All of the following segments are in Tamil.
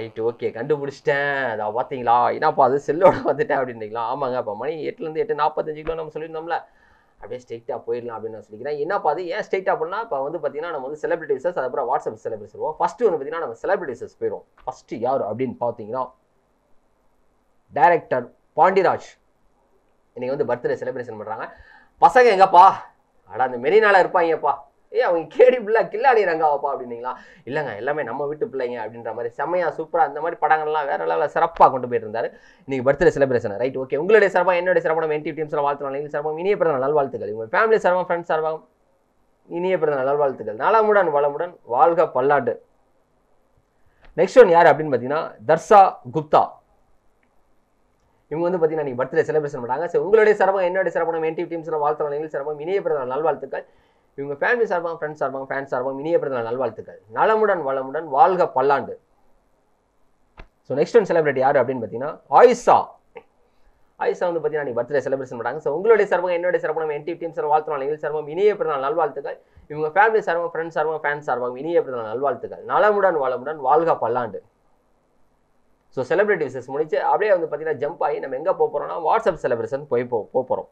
ரைட் ஓகே கண்டுபிடிச்சிட்டேன் அதை பார்த்தீங்களா என்னப்பா அது செல்லோட வந்துட்டேன் அப்படின்றீங்களா ஆமாங்க அப்போ மணி எட்டுலேருந்து எட்டு நாற்பத்தஞ்சு கிலோ நம்ம சொல்லியிருந்தோம்ல அப்படியே ஸ்ட்ரெயிட்டாக போயிடலாம் அப்படின்னு நான் சொல்லிக்கிறேன் என்னப்பா அது ஏன் ஸ்ட்ரெயிட்டாக பண்ணால் இப்போ வந்து பார்த்தீங்கன்னா நம்ம வந்து செலிபிரிட்டிஸஸ் அதுக்கப்புறம் வாட்ஸ்அப் செலிபிரிட்டிஸ் வருவோம் ஃபஸ்ட்டு வந்து பார்த்தீங்கன்னா நம்ம செலிபிரிட்டிஸஸ் போயிடும் ஃபஸ்ட்டு யார் அப்படின்னு பார்த்தீங்கன்னா டைரக்டர் பாண்டிராஜ் இன்னைக்கு வந்து பர்த்டே செலிப்ரேஷன் பண்ணுறாங்க பசங்க எங்கப்பா அட அந்த மெரினால இருப்பாங்கப்பா ஏய் அவங்க கேடி பிள்ளை கில்லாடி ரங்காவப்பா அப்படின்னீங்களா இல்லைங்க எல்லாமே நம்ம வீட்டு பிள்ளைங்க அப்படின்ற மாதிரி செம்மையா சூப்பராக அந்த மாதிரி படங்கள்லாம் வேற லெவலில் சிறப்பாக கொண்டு போயிட்டு இருந்தாரு இன்னைக்கு பர்த்டே செலிப்ரேஷன் ரைட் ஓகே உங்களுடைய சார்பாக என்னுடைய சார்பாக நம்ம என்டி டீம்ஸில் வாழ்த்துறோம் நீங்கள் சார்பாக இனிய பிறந்த நல்வாழ்த்துக்கள் உங்கள் ஃபேமிலி சார்பாக ஃப்ரெண்ட்ஸ் சார்பாக இனிய பிறந்த நல்வாழ்த்துக்கள் நலமுடன் வளமுடன் வாழ்க பல்லாண்டு நெக்ஸ்ட் ஒன் யார் அப்படின்னு பார்த்தீங்கன்னா தர்ஷா குப்தா இவங்க வந்து பார்த்தீங்கன்னா நீங்கள் பர்த்டே செலிப்ரேஷன் பண்ணாங்க ஸோ உங்களுடைய சிறப்பாக என்னுடைய சிறப்பாக நம்ம என்டி டீம்ஸில் வாழ்த்துறோம் நீங்கள் சிறப்பாக இனிய பிறந்த நல்வாழ்த்துக்கள் இவங்க ஃபேமிலி சார்பாக ஃப்ரெண்ட்ஸ் சார்பாக ஃபேன்ஸ் சார்பாக இனிய பிறந்த நல்வாழ்த்துக்கள் நலமுடன் வளமுடன் வாழ்க பல்லாண்டு ஸோ நெக்ஸ்ட் ஒன் செலிபிரிட்டி யார் அப்படின்னு பார்த்தீங்கன்னா ஆயிஷா ஆயிஷா வந்து பார்த்தீங்கன்னா நீ பர்த்டே செலிப்ரேஷன் பண்ணாங்க ஸோ உங்களுடைய சார்பாக என்னுடைய சார்பாக நம்ம என்டி டீம் சார் வாழ்த்துறோம் நீங்கள் சார்பாக இனிய பிறந்த நல்வாழ்த்துக்கள் இவங்க ஃபேமிலி சார்பாக ஃப்ரெண்ட்ஸ் சார்பாக ஃபேன்ஸ் சார்பாக இனிய பிறந்த நல்வாழ்த்துக்கள் நலமுடன் வளமுடன் வாழ்க பல்லாண்டு ஸோ செலிபிரிட்டி விசஸ் முடிச்சு அப்படியே வந்து பார்த்தீங்கன்னா ஜம்ப் ஆகி நம்ம எங்கே போக போகிறோம்னா வாட்ஸ்அப் செலிப்ரேஷன் போய் போ போக போகிறோம்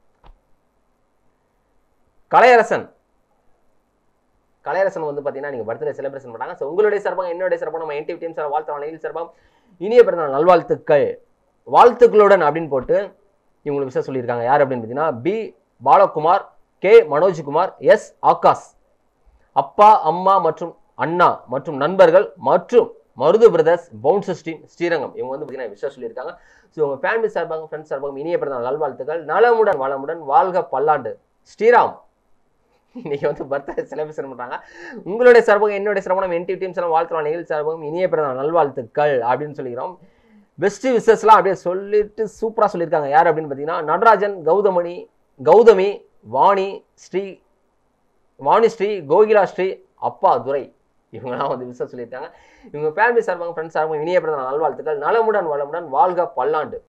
கலையரசன் கலையரசன் வந்து பார்த்தீங்கன்னா நீங்கள் பர்த்டே செலிப்ரேஷன் பண்ணாங்க ஸோ உங்களுடைய சார்பாக என்னுடைய சார்பாக நம்ம என்டிவி டீம் சார் வாழ்த்து நிலையில் சார்பாக இனிய பிறந்த நல்வாழ்த்துக்கள் வாழ்த்துக்களுடன் அப்படின்னு போட்டு இவங்களுக்கு விஷயம் சொல்லியிருக்காங்க யார் அப்படின்னு பார்த்தீங்கன்னா P Balakumar K Manojkumar S Akash அப்பா அம்மா மற்றும் அண்ணா மற்றும் நண்பர்கள் மற்றும் Marudhu brothers bouncers team Srirangam இவங்க வந்து பார்த்தீங்கன்னா விஷயம் சொல்லியிருக்காங்க ஸோ உங்கள் ஃபேமிலி சார்பாக ஃப்ரெண்ட்ஸ் சார்பாக இனிய பிறந்த நல்வாழ்த்துக்கள் நலமுடன் வளமுடன் வாழ்க பல்லாண்டு ஸ்ரீராம் இன்னைக்கு வந்து பர்த்டே செலிப்ரேஷன் பண்ணுறாங்க உங்களுடைய சார்பாக என்னுடைய சார்பாக நம்ம என்டி டீம்ஸ் எல்லாம் வாழ்த்துறோம் நிகழ்ச்சி சார்பாகவும் இனிய பிறந்த நல்வாழ்த்துக்கள் அப்படின்னு சொல்லிக்கிறோம் பெஸ்ட் விசஸ்லாம் அப்படியே சொல்லிட்டு சூப்பராக சொல்லியிருக்காங்க யார் அப்படின்னு பார்த்தீங்கன்னா நடராஜன் கௌதமணி கௌதமி வாணி ஸ்ரீ வாணி ஸ்ரீ கோகிலா ஸ்ரீ அப்பா துரை இவங்கெல்லாம் வந்து விஷயம் சொல்லியிருக்காங்க இவங்க ஃபேமிலி சார்பாக ஃப்ரெண்ட்ஸ் சார்பாக இனிய பிறந்த நல்வாழ்த்துக்கள் நலமுடன் வளமுடன் வாழ்க பல்லாண்டு